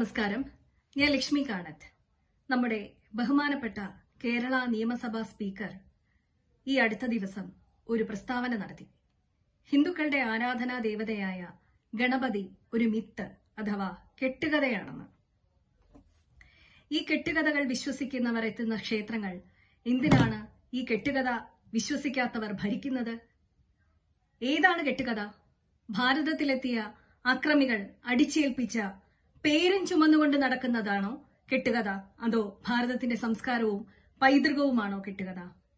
നമസ്കാരം ഞാൻ ലക്ഷ്മി കാണത്ത് നമ്മുടെ ബഹുമാനപ്പെട്ട കേരള നിയമസഭാ സ്പീക്കർ ഈ അടുത്ത ദിവസം ഒരു പ്രസ്താവന നടത്തി ഹിന്ദുക്കളുടെ ആരാധനാ ദേവതയായ ഗണപതി ഒരു മിത്ത് അഥവാ കെട്ടുകഥയാണെന്ന് ഈ കെട്ടുകഥകൾ വിശ്വസിക്കുന്നവർ എത്തുന്ന ക്ഷേത്രങ്ങൾ എന്തിനാണ് ഈ കെട്ടുകഥ വിശ്വസിക്കാത്തവർ ഭരിക്കുന്നത് ഏതാണ് കെട്ടുകഥ ഭാരതത്തിലെത്തിയ അക്രമികൾ അടിച്ചേൽപ്പിച്ച പേരും ചുമന്നുകൊണ്ട് നടക്കുന്നതാണോ കെട്ടുകഥ അതോ ഭാരതത്തിന്റെ സംസ്കാരവും പൈതൃകവുമാണോ കെട്ടുകഥ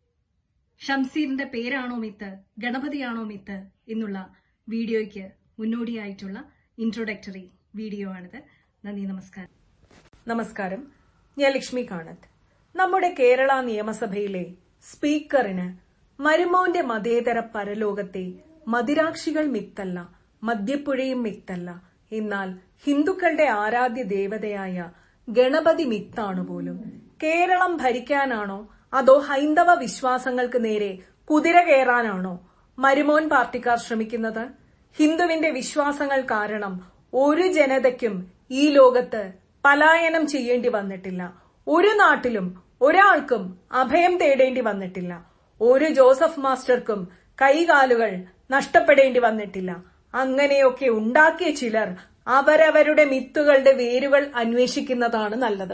ഷംസീറിന്റെ പേരാണോ മിത്ത് ഗണപതിയാണോ മിത്ത് എന്നുള്ള വീഡിയോയ്ക്ക് മുന്നോടിയായിട്ടുള്ള ഇൻട്രൊഡക്ടറി വീഡിയോ ആണിത് നന്ദി നമസ്കാരം നമസ്കാരം ഞാൻ ലക്ഷ്മി കാണത്ത് നമ്മുടെ കേരള നിയമസഭയിലെ സ്പീക്കറിന് മരുമോന്റെ മതേതര പരലോകത്തെ മദിരാക്ഷികൾ മിത്തല്ല മദ്യപ്പുഴയും മിത്തല്ല എന്നാൽ ഹിന്ദുക്കളുടെ ആരാധ്യ ദേവതയായ ഗണപതി മിത്താണ് പോലും കേരളം ഭരിക്കാനാണോ അതോ ഹൈന്ദവ വിശ്വാസങ്ങൾക്ക് നേരെ കുതിര കയറാനാണോ മരുമോൻ പാർട്ടിക്കാർ ശ്രമിക്കുന്നത് ഹിന്ദുവിന്റെ വിശ്വാസങ്ങൾ കാരണം ഒരു ജനതയ്ക്കും ഈ ലോകത്ത് പലായനം ചെയ്യേണ്ടി വന്നിട്ടില്ല ഒരു നാട്ടിലും ഒരാൾക്കും അഭയം തേടേണ്ടി വന്നിട്ടില്ല ഒരു ജോസഫ് മാസ്റ്റർക്കും കൈകാലുകൾ നഷ്ടപ്പെടേണ്ടി വന്നിട്ടില്ല അങ്ങനെയൊക്കെ ഉണ്ടാക്കിയ ചിലർ അവരവരുടെ മിത്തുകളുടെ വേരുകൾ അന്വേഷിക്കുന്നതാണ് നല്ലത്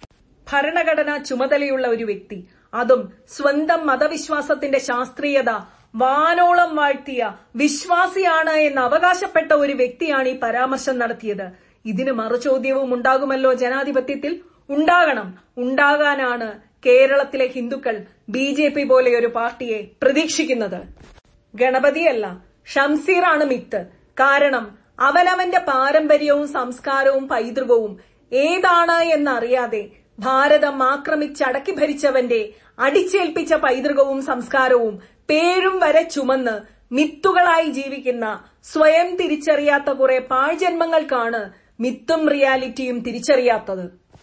ഭരണഘടന ചുമതലയുള്ള ഒരു വ്യക്തി അതും സ്വന്തം മതവിശ്വാസത്തിന്റെ ശാസ്ത്രീയത വാനോളം വാഴ്ത്തിയ വിശ്വാസിയാണ് എന്ന് അവകാശപ്പെട്ട ഒരു വ്യക്തിയാണ് ഈ പരാമർശം നടത്തിയത് ഇതിന് മറുചോദ്യവും ഉണ്ടാകുമല്ലോ ജനാധിപത്യത്തിൽ ഉണ്ടാകണം ഉണ്ടാകാനാണ് കേരളത്തിലെ ഹിന്ദുക്കൾ ബി ജെ പി പോലെ ഒരു പാർട്ടിയെ പ്രതീക്ഷിക്കുന്നത് ഗണപതിയല്ല ഷംസീറാണ് മിത്ത് കാരണം അവനവന്റെ പാരമ്പര്യവും സംസ്കാരവും പൈതൃകവും ഏതാണ് എന്നറിയാതെ ഭാരതം ആക്രമിച്ചടക്കി ഭരിച്ചവന്റെ അടിച്ചേൽപ്പിച്ച പൈതൃകവും സംസ്കാരവും പേരും വരെ ചുമന്ന് മിത്തുകളായി ജീവിക്കുന്ന സ്വയം തിരിച്ചറിയാത്ത കുറെ പാഴ്ജന്മങ്ങൾക്കാണ് മിത്തും റിയാലിറ്റിയും തിരിച്ചറിയാത്തത്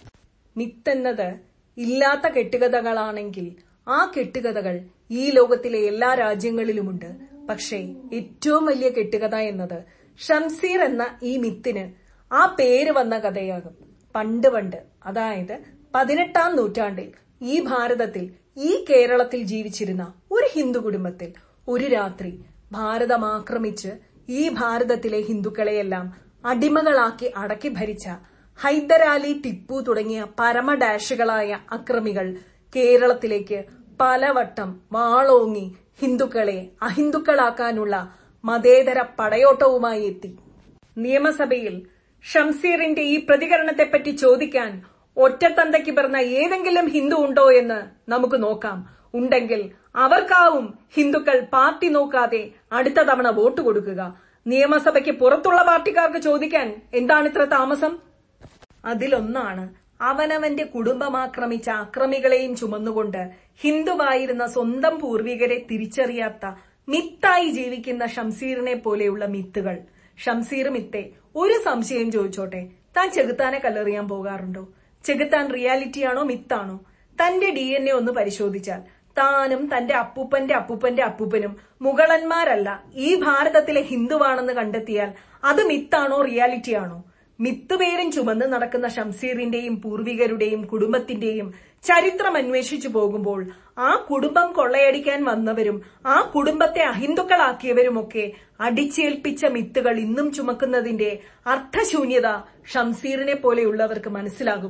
മിത്തെന്നത് ഇല്ലാത്ത കെട്ടുകഥകളാണെങ്കിൽ ആ കെട്ടുകഥകൾ ഈ ലോകത്തിലെ എല്ലാ രാജ്യങ്ങളിലുമുണ്ട് പക്ഷേ ഏറ്റവും വലിയ കെട്ടുകഥ എന്നത് ഷംസീർ എന്ന ഈ മിത്തിന് ആ പേര് വന്ന കഥയാകും പണ്ട് പണ്ട് അതായത് പതിനെട്ടാം നൂറ്റാണ്ടിൽ ഈ ഭാരതത്തിൽ ഈ കേരളത്തിൽ ജീവിച്ചിരുന്ന ഒരു ഹിന്ദു കുടുംബത്തിൽ ഒരു രാത്രി ഭാരതം ആക്രമിച്ച് ഈ ഭാരതത്തിലെ ഹിന്ദുക്കളെയെല്ലാം അടിമകളാക്കി അടക്കി ഭരിച്ച ഹൈദരാലി ടിപ്പു തുടങ്ങിയ പരമ ഡാഷുകളായ അക്രമികൾ കേരളത്തിലേക്ക് പലവട്ടം വാളോങ്ങി ഹിന്ദുക്കളെ അഹിന്ദുക്കളാക്കാനുള്ള മതേതര പടയോട്ടവുമായി എത്തി നിയമസഭയിൽ ഷംസീറിന്റെ ഈ പ്രതികരണത്തെപ്പറ്റി ചോദിക്കാൻ ഒറ്റത്തന്തയ്ക്ക് പിറന്ന ഏതെങ്കിലും ഹിന്ദു ഉണ്ടോ എന്ന് നമുക്ക് നോക്കാം ഉണ്ടെങ്കിൽ അവർക്കാവും ഹിന്ദുക്കൾ പാർട്ടി നോക്കാതെ അടുത്ത തവണ വോട്ട് കൊടുക്കുക നിയമസഭയ്ക്ക് പുറത്തുള്ള പാർട്ടിക്കാർക്ക് ചോദിക്കാൻ എന്താണ് ഇത്ര താമസം അതിലൊന്നാണ് അവനവന്റെ കുടുംബം ആക്രമിച്ച അക്രമികളെയും ചുമന്നുകൊണ്ട് ഹിന്ദുവായിരുന്ന സ്വന്തം പൂർവികരെ തിരിച്ചറിയാത്ത മിത്തായി ജീവിക്കുന്ന ഷംസീറിനെ പോലെയുള്ള മിത്തുകൾ ഷംസീർ മിത്തെ ഒരു സംശയം ചോദിച്ചോട്ടെ താൻ ചെകുത്താനെ കല്ലെറിയാൻ പോകാറുണ്ടോ ചെകുത്താൻ റിയാലിറ്റിയാണോ മിത്താണോ തന്റെ ഡി എൻ എ ഒന്ന് പരിശോധിച്ചാൽ താനും തന്റെ അപ്പൂപ്പന്റെ അപ്പൂപ്പന്റെ അപ്പൂപ്പനും മുഗളന്മാരല്ല ഈ ഭാരതത്തിലെ ഹിന്ദുവാണെന്ന് കണ്ടെത്തിയാൽ അത് മിത്താണോ റിയാലിറ്റിയാണോ മിത്ത് പേരും ചുമന്ന് നടക്കുന്ന ഷംസീറിന്റെയും പൂർവികരുടെയും കുടുംബത്തിന്റെയും ചരിത്രം അന്വേഷിച്ചു പോകുമ്പോൾ ആ കുടുംബം കൊള്ളയടിക്കാൻ വന്നവരും ആ കുടുംബത്തെ അഹിന്ദുക്കളാക്കിയവരുമൊക്കെ അടിച്ചേൽപ്പിച്ച മിത്തുകൾ ഇന്നും ചുമക്കുന്നതിന്റെ അർത്ഥശൂന്യത ഷംസീറിനെ പോലെയുള്ളവർക്ക് മനസ്സിലാകും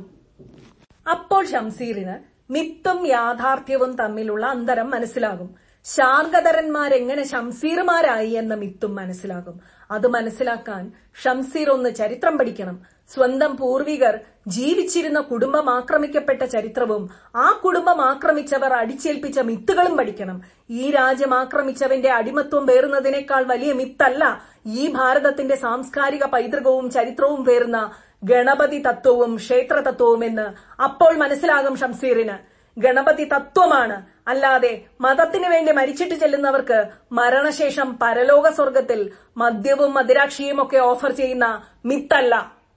അപ്പോൾ ഷംസീറിന് മിത്തും യാഥാർത്ഥ്യവും തമ്മിലുള്ള അന്തരം മനസ്സിലാകും ശാർഗധരന്മാരെങ്ങനെ ഷംസീർമാരായി എന്ന മിത്തും മനസ്സിലാകും അത് മനസ്സിലാക്കാൻ ഷംസീർ ഒന്ന് ചരിത്രം പഠിക്കണം സ്വന്തം പൂർവികർ ജീവിച്ചിരുന്ന കുടുംബം ആക്രമിക്കപ്പെട്ട ചരിത്രവും ആ കുടുംബം ആക്രമിച്ചവർ അടിച്ചേൽപ്പിച്ച മിത്തുകളും പഠിക്കണം ഈ രാജ്യം ആക്രമിച്ചവന്റെ അടിമത്വം പേറുന്നതിനേക്കാൾ വലിയ മിത്തല്ല ഈ ഭാരതത്തിന്റെ സാംസ്കാരിക പൈതൃകവും ചരിത്രവും പേറുന്ന ഗണപതി തത്വവും ക്ഷേത്ര തത്വവും എന്ന് അപ്പോൾ മനസ്സിലാകും ഷംസീറിന് ഗണപതി തത്വമാണ് അല്ലാതെ മതത്തിന് വേണ്ടി മരിച്ചിട്ട് ചെല്ലുന്നവർക്ക് മരണശേഷം പരലോക സ്വർഗത്തിൽ മദ്യവും മദിരാക്ഷിയും ഒക്കെ ഓഫർ ചെയ്യുന്ന മിത്തല്ല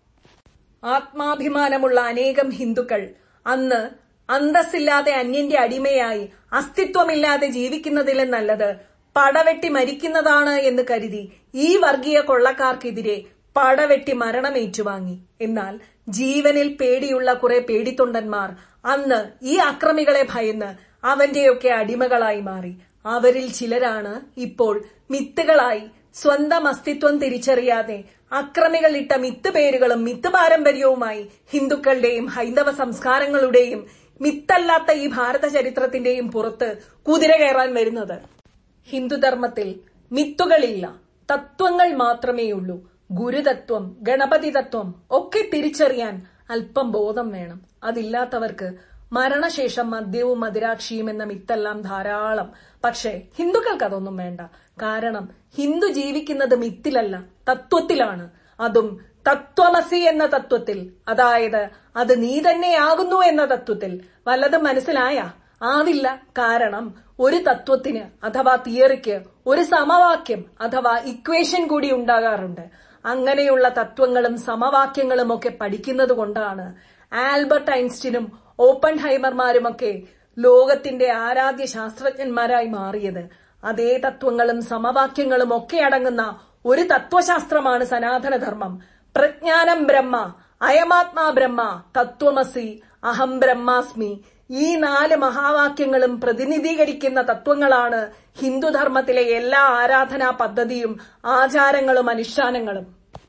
ആത്മാഭിമാനമുള്ള അനേകം ഹിന്ദുക്കൾ അന്ന് അന്തസ്സില്ലാതെ അന്യന്റെ അടിമയായി അസ്തിത്വമില്ലാതെ ജീവിക്കുന്നതിലും നല്ലത് പടവെട്ടി മരിക്കുന്നതാണ് എന്ന് കരുതി ഈ വർഗീയ കൊള്ളക്കാർക്കെതിരെ പടവെട്ടി മരണമേറ്റുവാങ്ങി എന്നാൽ ജീവനിൽ പേടിയുള്ള കുറെ പേടിത്തൊണ്ടന്മാർ അന്ന് ഈ അക്രമികളെ ഭയന്ന് അവന്റെയൊക്കെ അടിമകളായി മാറി അവരിൽ ചിലരാണ് ഇപ്പോൾ മിത്തുകളായി സ്വന്തം അസ്തിത്വം തിരിച്ചറിയാതെ അക്രമികൾ ഇട്ട മിത്ത് പേരുകളും മിത്ത് പാരമ്പര്യവുമായി ഹിന്ദുക്കളുടെയും ഹൈന്ദവ സംസ്കാരങ്ങളുടെയും മിത്തല്ലാത്ത ഈ ഭാരത ചരിത്രത്തിന്റെയും പുറത്ത് കുതിര കയറാൻ വരുന്നത് ഹിന്ദുധർമ്മത്തിൽ മിത്തുകളില്ല തത്വങ്ങൾ മാത്രമേയുള്ളൂ ഗുരുതത്വം ഗണപതി തത്വം ഒക്കെ തിരിച്ചറിയാൻ അല്പം ബോധം വേണം അതില്ലാത്തവർക്ക് മരണശേഷം മദ്യവും മദിരാക്ഷിയും എന്ന മിത്തെല്ലാം ധാരാളം പക്ഷേ ഹിന്ദുക്കൾക്ക് അതൊന്നും വേണ്ട കാരണം ഹിന്ദു ജീവിക്കുന്നത് മിത്തിലല്ല തത്വത്തിലാണ് അതും തത്വമസി എന്ന തത്വത്തിൽ അതായത് അത് നീ തന്നെയാകുന്നു എന്ന തത്വത്തിൽ വല്ലതും മനസ്സിലായ ആവില്ല കാരണം ഒരു തത്വത്തിന് അഥവാ തിയറിക്ക് ഒരു സമവാക്യം അഥവാ ഇക്വേഷൻ കൂടി ഉണ്ടാകാറുണ്ട് അങ്ങനെയുള്ള തത്വങ്ങളും സമവാക്യങ്ങളും ഒക്കെ പഠിക്കുന്നത് കൊണ്ടാണ് ആൽബർട്ട് ഐൻസ്റ്റീനും ഓപ്പൺ ഹൈമർമാരുമൊക്കെ ലോകത്തിന്റെ ആരാധ്യ ശാസ്ത്രജ്ഞന്മാരായി മാറിയത് അതേ തത്വങ്ങളും സമവാക്യങ്ങളും ഒക്കെ അടങ്ങുന്ന ഒരു തത്വശാസ്ത്രമാണ് സനാതനധർമ്മം പ്രജ്ഞാനം ബ്രഹ്മ അയമാത്മാ ബ്രഹ്മ തത്വമസി അഹം ബ്രഹ്മാസ്മി ഈ നാല് മഹാവാക്യങ്ങളും പ്രതിനിധീകരിക്കുന്ന തത്വങ്ങളാണ് ഹിന്ദുധർമ്മത്തിലെ എല്ലാ ആരാധനാ പദ്ധതിയും ആചാരങ്ങളും അനുഷ്ഠാനങ്ങളും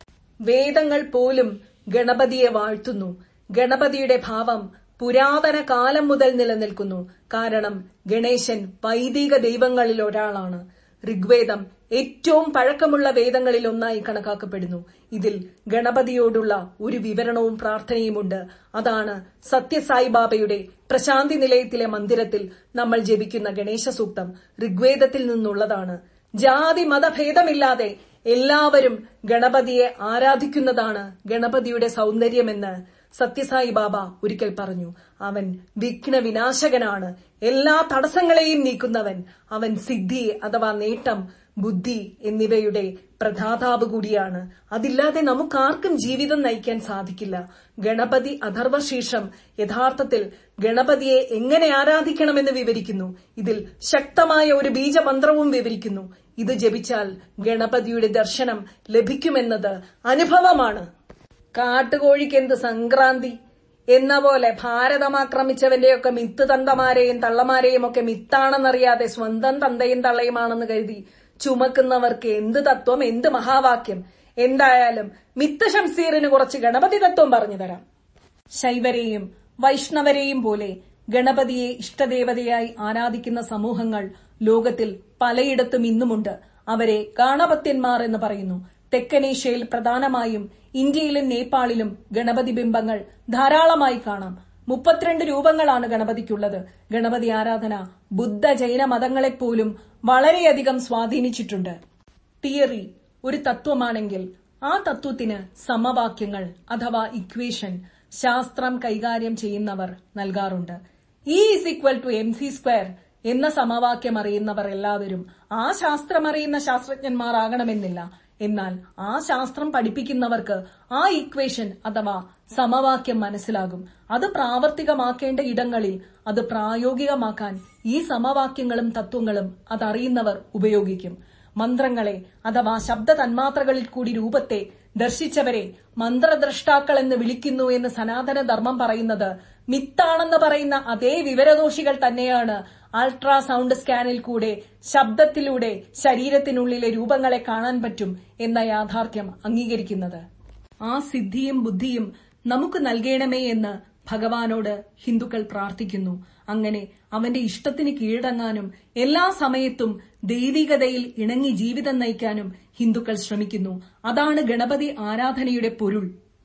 വേദങ്ങൾ പോലും ഗണപതിയെ വാഴ്ത്തുന്നു ഗണപതിയുടെ ഭാവം പുരാതന കാലം മുതൽ നിലനിൽക്കുന്നു കാരണം ഗണേശൻ വൈദിക ദൈവങ്ങളിൽ ഒരാളാണ് ഋഗ്വേദം ഏറ്റവും പഴക്കമുള്ള വേദങ്ങളിൽ ഒന്നായി കണക്കാക്കപ്പെടുന്നു ഇതിൽ ഗണപതിയോടുള്ള ഒരു വിവരണവും പ്രാർത്ഥനയുമുണ്ട് അതാണ് സത്യസായിബാബയുടെ പ്രശാന്തി നിലയത്തിലെ മന്ദിരത്തിൽ നമ്മൾ ജപിക്കുന്ന ഗണേശ സൂക്തം ഋഗ്വേദത്തിൽ നിന്നുള്ളതാണ് ജാതി മതഭേദമില്ലാതെ എല്ലാവരും ഗണപതിയെ ആരാധിക്കുന്നതാണ് ഗണപതിയുടെ സൗന്ദര്യമെന്ന് സത്യസായി ബാബ ഒരിക്കൽ പറഞ്ഞു അവൻ വിഘ്ന വിനാശകനാണ് എല്ലാ തടസ്സങ്ങളെയും നീക്കുന്നവൻ അവൻ സിദ്ധി അഥവാ നേട്ടം ബുദ്ധി എന്നിവയുടെ പ്രധാതാവ് കൂടിയാണ് അതില്ലാതെ നമുക്കാർക്കും ജീവിതം നയിക്കാൻ സാധിക്കില്ല ഗണപതി അഥർവശീർഷം യഥാർത്ഥത്തിൽ ഗണപതിയെ എങ്ങനെ ആരാധിക്കണമെന്ന് വിവരിക്കുന്നു ഇതിൽ ശക്തമായ ഒരു ബീജമന്ത്രവും വിവരിക്കുന്നു ഇത് ജപിച്ചാൽ ഗണപതിയുടെ ദർശനം ലഭിക്കുമെന്നത് അനുഭവമാണ് കാട്ടുകോഴിക്ക് എന്ത് സംക്രാന്തി എന്ന പോലെ ഭാരതം ആക്രമിച്ചവന്റെയൊക്കെ മിത്ത് തന്തമാരെയും തള്ളമാരെയും ഒക്കെ മിത്താണെന്നറിയാതെ സ്വന്തം തന്തയും തള്ളയുമാണെന്ന് കരുതി ചുമക്കുന്നവർക്ക് എന്ത് തത്വം എന്ത് മഹാവാക്യം എന്തായാലും മിത്ത് ഷംസീറിന് കുറച്ച് ഗണപതി തത്വം പറഞ്ഞു തരാം ശൈവരെയും വൈഷ്ണവരെയും പോലെ ഗണപതിയെ ഇഷ്ടദേവതയായി ആരാധിക്കുന്ന സമൂഹങ്ങൾ ലോകത്തിൽ പലയിടത്തും ഇന്നുമുണ്ട് അവരെ ഗാണപത്യന്മാർ എന്ന് പറയുന്നു തെക്കനേഷ്യയിൽ പ്രധാനമായും ഇന്ത്യയിലും നേപ്പാളിലും ഗണപതി ബിംബങ്ങൾ ധാരാളമായി കാണാം മുപ്പത്തിരണ്ട് രൂപങ്ങളാണ് ഗണപതിക്കുള്ളത് ഗണപതി ആരാധന ബുദ്ധ ജൈന മതങ്ങളെപ്പോലും വളരെയധികം സ്വാധീനിച്ചിട്ടുണ്ട് തിയറി ഒരു തത്വമാണെങ്കിൽ ആ തത്വത്തിന് സമവാക്യങ്ങൾ അഥവാ ഇക്വേഷൻ ശാസ്ത്രം കൈകാര്യം ചെയ്യുന്നവർ നൽകാറുണ്ട് E is equal to M C square എന്ന സമവാക്യം അറിയുന്നവർ എല്ലാവരും ആ ശാസ്ത്രം അറിയുന്ന ശാസ്ത്രജ്ഞന്മാരാകണമെന്നില്ല എന്നാൽ ആ ശാസ്ത്രം പഠിപ്പിക്കുന്നവർക്ക് ആ ഇക്വേഷൻ അഥവാ സമവാക്യം മനസ്സിലാകും അത് പ്രാവർത്തികമാക്കേണ്ട ഇടങ്ങളിൽ അത് പ്രായോഗികമാക്കാൻ ഈ സമവാക്യങ്ങളും തത്വങ്ങളും അതറിയുന്നവർ ഉപയോഗിക്കും മന്ത്രങ്ങളെ അഥവാ ശബ്ദ തന്മാത്രകളിൽ കൂടി രൂപത്തെ ദർശിച്ചവരെ മന്ത്രദ്രഷ്ടാക്കൾ എന്ന് വിളിക്കുന്നു എന്ന് സനാതന ധർമ്മം പറയുന്നത് മിത്താണെന്ന് പറയുന്ന അതേ വിവരദോഷികൾ തന്നെയാണ് അൾട്രാസൗണ്ട് സ്കാനിൽ കൂടെ ശബ്ദത്തിലൂടെ ശരീരത്തിനുള്ളിലെ രൂപങ്ങളെ കാണാൻ പറ്റും എന്ന യാഥാർത്ഥ്യം അംഗീകരിക്കുന്നത് ആ സിദ്ധിയും ബുദ്ധിയും നമുക്ക് നൽകണമേ എന്ന് ഭഗവാനോട് ഹിന്ദുക്കൾ പ്രാർത്ഥിക്കുന്നു അങ്ങനെ അവന്റെ ഇഷ്ടത്തിന് കീഴടങ്ങാനും എല്ലാ സമയത്തും ദൈവികതയിൽ ഇണങ്ങി ജീവിതം നയിക്കാനും ഹിന്ദുക്കൾ ശ്രമിക്കുന്നു അതാണ് ഗണപതി ആരാധനയുടെ പൊരുൾ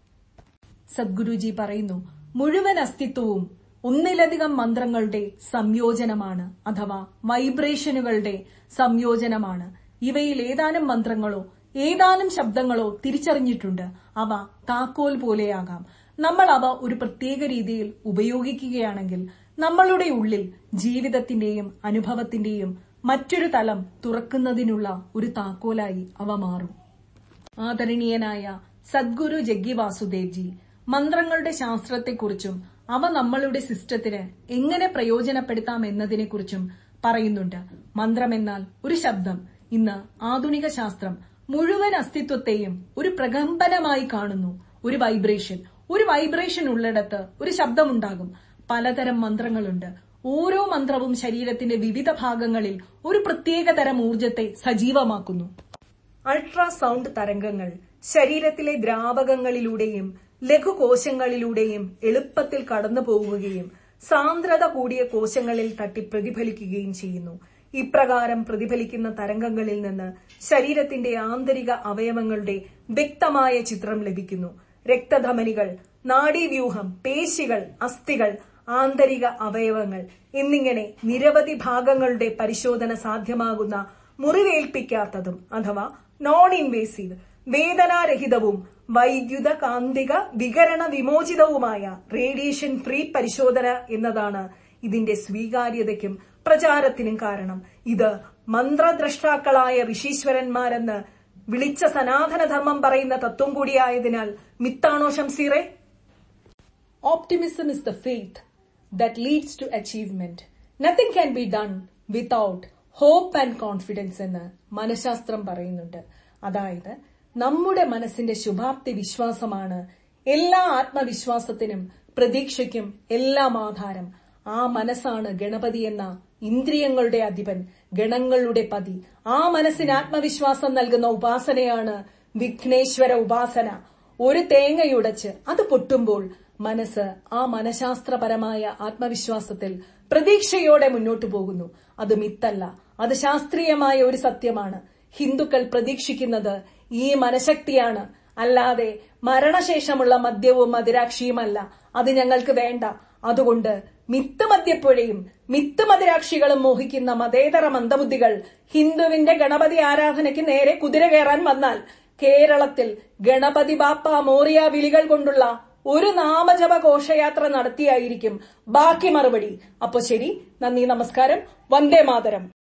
സദ്ഗുരുജി പറയുന്നു മുഴുവൻ അസ്തിത്വവും ഒന്നിലധികം മന്ത്രങ്ങളുടെ സംയോജനമാണ് അഥവാ വൈബ്രേഷനുകളുടെ സംയോജനമാണ് ഇവയിൽ ഏതാനും മന്ത്രങ്ങളോ ഏതാനും ശബ്ദങ്ങളോ തിരിച്ചറിഞ്ഞിട്ടുണ്ട് അവ താക്കോൽ പോലെയാകാം നമ്മൾ അവ ഒരു പ്രത്യേക രീതിയിൽ ഉപയോഗിക്കുകയാണെങ്കിൽ നമ്മളുടെ ഉള്ളിൽ ജീവിതത്തിന്റെയും അനുഭവത്തിന്റെയും മറ്റൊരു തലം തുറക്കുന്നതിനുള്ള ഒരു താക്കോലായി അവ മാറും ആദരണീയനായ സദ്ഗുരു ജഗ്ഗി വാസുദേവ്ജി മന്ത്രങ്ങളുടെ ശാസ്ത്രത്തെക്കുറിച്ചും അവ നമ്മളുടെ സിസ്റ്റത്തിന് എങ്ങനെ പ്രയോജനപ്പെടുത്താം എന്നതിനെക്കുറിച്ചും പറയുന്നുണ്ട് മന്ത്രമെന്നാൽ ഒരു ശബ്ദം ഇന്ന് ആധുനിക ശാസ്ത്രം മുഴുവൻ അസ്തിത്വത്തെയും ഒരു പ്രകമ്പനമായി കാണുന്നു ഒരു വൈബ്രേഷൻ ഒരു വൈബ്രേഷൻ ഉള്ളിടത്ത് ഒരു ശബ്ദമുണ്ടാകും പലതരം മന്ത്രങ്ങളുണ്ട് ഓരോ മന്ത്രവും ശരീരത്തിന്റെ വിവിധ ഭാഗങ്ങളിൽ ഒരു പ്രത്യേകതരം ഊർജത്തെ സജീവമാക്കുന്നു അൾട്രാസൗണ്ട് തരംഗങ്ങൾ ശരീരത്തിലെ ദ്രാവകങ്ങളിലൂടെയും ലഘുകോശങ്ങളിലൂടെയും എളുപ്പത്തിൽ കടന്നു പോവുകയും സാന്ദ്രത കൂടിയ കോശങ്ങളിൽ തട്ടി പ്രതിഫലിക്കുകയും ചെയ്യുന്നു ഇപ്രകാരം പ്രതിഫലിക്കുന്ന തരംഗങ്ങളിൽ നിന്ന് ശരീരത്തിന്റെ ആന്തരിക അവയവങ്ങളുടെ വ്യക്തമായ ചിത്രം ലഭിക്കുന്നു രക്തധമനികൾ നാഡീവ്യൂഹം പേശികൾ അസ്ഥികൾ ആന്തരിക അവയവങ്ങൾ എന്നിങ്ങനെ നിരവധി ഭാഗങ്ങളുടെ പരിശോധന സാധ്യമാകുന്ന മുറിവേൽപ്പിക്കാത്തതും അഥവാ നോൺ ഇൻവേസീവ് വേദനാരഹിതവും വൈദ്യുത കാന്തിക വികരണ വിമോചിതവുമായ റേഡിയേഷൻ ഫ്രീ പരിശോധന എന്നതാണ് ഇതിന്റെ സ്വീകാര്യതയ്ക്കും പ്രചാരത്തിനും കാരണം ഇത് മന്ത്രദ്രഷ്ടാക്കളായ ഋഷീശ്വരന്മാരെന്ന് വിളിച്ച സനാതനധർമ്മം പറയുന്ന തത്വം കൂടിയായതിനാൽ മിത്താണോ ഷംസീറെ Optimism is the faith that leads to achievement. Nothing can be done without hope and confidence എന്ന് മനഃശാസ്ത്രം പറയുന്നുണ്ട് അതായത് നമ്മുടെ മനസ്സിന്റെ ശുഭാപ്തി വിശ്വാസമാണ് എല്ലാ ആത്മവിശ്വാസത്തിനും പ്രതീക്ഷയ്ക്കും എല്ലാം ആധാരം ആ മനസ്സാണ് ഗണപതി എന്ന ഇന്ദ്രിയങ്ങളുടെ അധിപൻ ഗണങ്ങളുടെ പതി ആ മനസ്സിന് ആത്മവിശ്വാസം നൽകുന്ന ഉപാസനയാണ് വിഘ്നേശ്വര ഉപാസന ഒരു തേങ്ങയുടച്ച് അത് പൊട്ടുമ്പോൾ മനസ്സ് ആ മനഃശാസ്ത്രപരമായ ആത്മവിശ്വാസത്തിൽ പ്രതീക്ഷയോടെ മുന്നോട്ടു പോകുന്നു അത് മിത്തല്ല അത് ശാസ്ത്രീയമായ ഒരു സത്യമാണ് ഹിന്ദുക്കൾ പ്രതീക്ഷിക്കുന്നത് ഈ മനഃശക്തിയാണ് അല്ലാതെ മരണശേഷമുള്ള മദ്യവും മദിരാക്ഷിയുമല്ല അത് ഞങ്ങൾക്ക് വേണ്ട അതുകൊണ്ട് മിത്ത് മദ്യപ്പുഴയും മിത്ത് മദിരാക്ഷികളും മോഹിക്കുന്ന മതേതര മന്ദബുദ്ധികൾ ഹിന്ദുവിന്റെ ഗണപതി ആരാധനയ്ക്ക് നേരെ കുതിര കയറാൻ വന്നാൽ കേരളത്തിൽ ഗണപതി ബാപ്പ മോറിയ വിളികൾ കൊണ്ടുള്ള ഒരു നാമജപ ഘോഷയാത്ര നടത്തിയായിരിക്കും ബാക്കി മറുപടി അപ്പൊ ശരി നന്ദി നമസ്കാരം വന്ദേ മാതരം